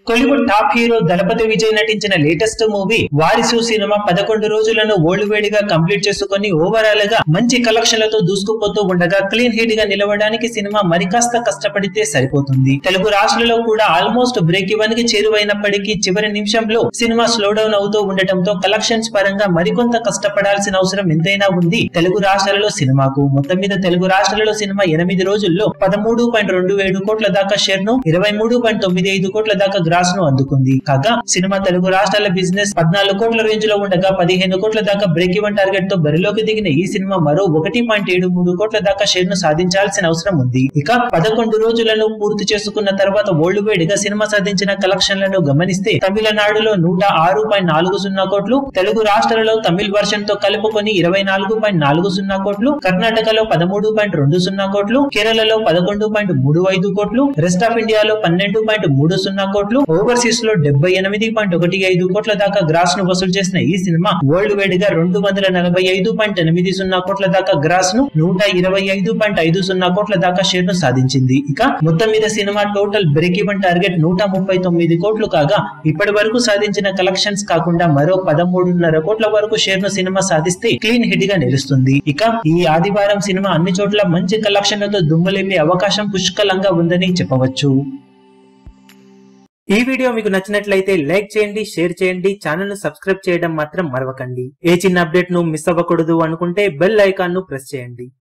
కొలువు top hero దళపతి విజయ్ నటించిన latest movie Varisu cinema పదకొండు రోజులను ఓల్డ్ వేడిగా కంప్లీట్ చేసుకుని ఓవరాల్ గా మంచి కలెక్షన్లతో దూసుకుపోతూ ఉండగా క్లీన్ హిట్ గా నిలవడానికి సినిమా మరికాస్త కష్టపడితే సరిపోతుంది తెలుగు రాష్ట్రాల్లో కూడా ఆల్మోస్ట్ బ్రేక్ ఇవన్ కి చేరువైనప్పటికీ చివరి నిమిషంలో సినిమా స్లో డౌన్ అవుతూ ఉండటంతో కలెక్షన్స్ పరంగా మరికొంత కష్టపడాల్సిన అవసరం ఎంతైనా ఉంది తెలుగు రాష్ట్రాలలో సినిమాకు మొత్తం మీద తెలుగు రాష్ట్రాలలో సినిమా ఎనిమిది రోజుల్లో పదమూడు పాయింట్ రెండు ఏడు కోట్ల దాకా షేర్ ను ఇరవై మూడు పాయింట్ తొమ్మిది ఐదు కోట్ల దాకా గ్రాస్ ను అందుకుంది కాగా సినిమా తెలుగు రాష్ట్రాల బిజినెస్ పద్నాలుగు కోట్ల రేంజ్ లో ఉండగా పదిహేను కోట్ల దాకా బ్రేక్ ఈవెన్ టార్గెట్ తో బరిలోకి దిగిన ఈ సినిమా మరో ఒకటి పాయింట్ ఏడు మూడు కోట్ల దాకా షేర్ ను సాధించాల్సిన అవసరం ఉంది ఇక పదకొండు రోజులను పూర్తి చేసుకున్న తర్వాత ఓల్డ్ వేడిగా సినిమా సాధించిన కలెక్షన్లను గమనిస్తే తమిళనాడులో నూట ఆరు పాయింట్ నాలుగు సున్నా కోట్లు తెలుగు రాష్ట్రాలలో తమిళ్ వర్షన్ తో కలుపుకొని ఇరవై నాలుగు పాయింట్ నాలుగు సున్నా కోట్లు కర్ణాటకలో పదమూడు పాయింట్ రెండు సున్నా కోట్లు కేరళలో పదకొండు పాయింట్ మూడు ఐదు కోట్లు రెస్ట్ ఆఫ్ ఇండియాలో పన్నెండు పాయింట్ మూడు సున్నా కోట్లు ఓవర్సీస్ లో డెబ్బై ఎనిమిది పాయింట్ ఒకటి ఐదు కోట్ల దాకా గ్రాస్ ను వసూలు చేసిన ఈ సినిమా వరల్డ్ వైడ్ గా రెండు వందల నలభై ఐదు పాయింట్ ఎనిమిది సున్నా కోట్ల దాకా గ్రాస్ ను నూట ఇరవై ఐదు పాయింట్ ఐదు సున్నా కోట్ల దాకా షేర్ ను సాధించింది ఇక మొత్తం మీద cinema total break even target నూట ముప్పై తొమ్మిది కోట్లు కాగా ఇప్పటి వరకు సాధించిన కలెక్షన్స్ కాకుండా మరో పదమూడున్నర కోట్ల వరకు షేర్ ను సినిమా సాధిస్తే క్లీన్ హిట్ గా నిలుస్తుంది ఇక ఈ ఆదివారం సినిమా అన్ని చోట్ల మంచి కలెక్షన్లతో దుమ్ములేపే అవకాశం పుష్కలంగా ఉందని చెప్పవచ్చు ఈ వీడియో మీకు నచ్చినట్లయితే లైక్ చేయండి షేర్ చేయండి ఛానల్ ను సబ్స్క్రైబ్ చేయడం మాత్రం మరవకండి ఏ చిన్న అప్డేట్ ను మిస్ అవ్వకూడదు అనుకుంటే బెల్ ఐకాన్ ను ప్రెస్ చేయండి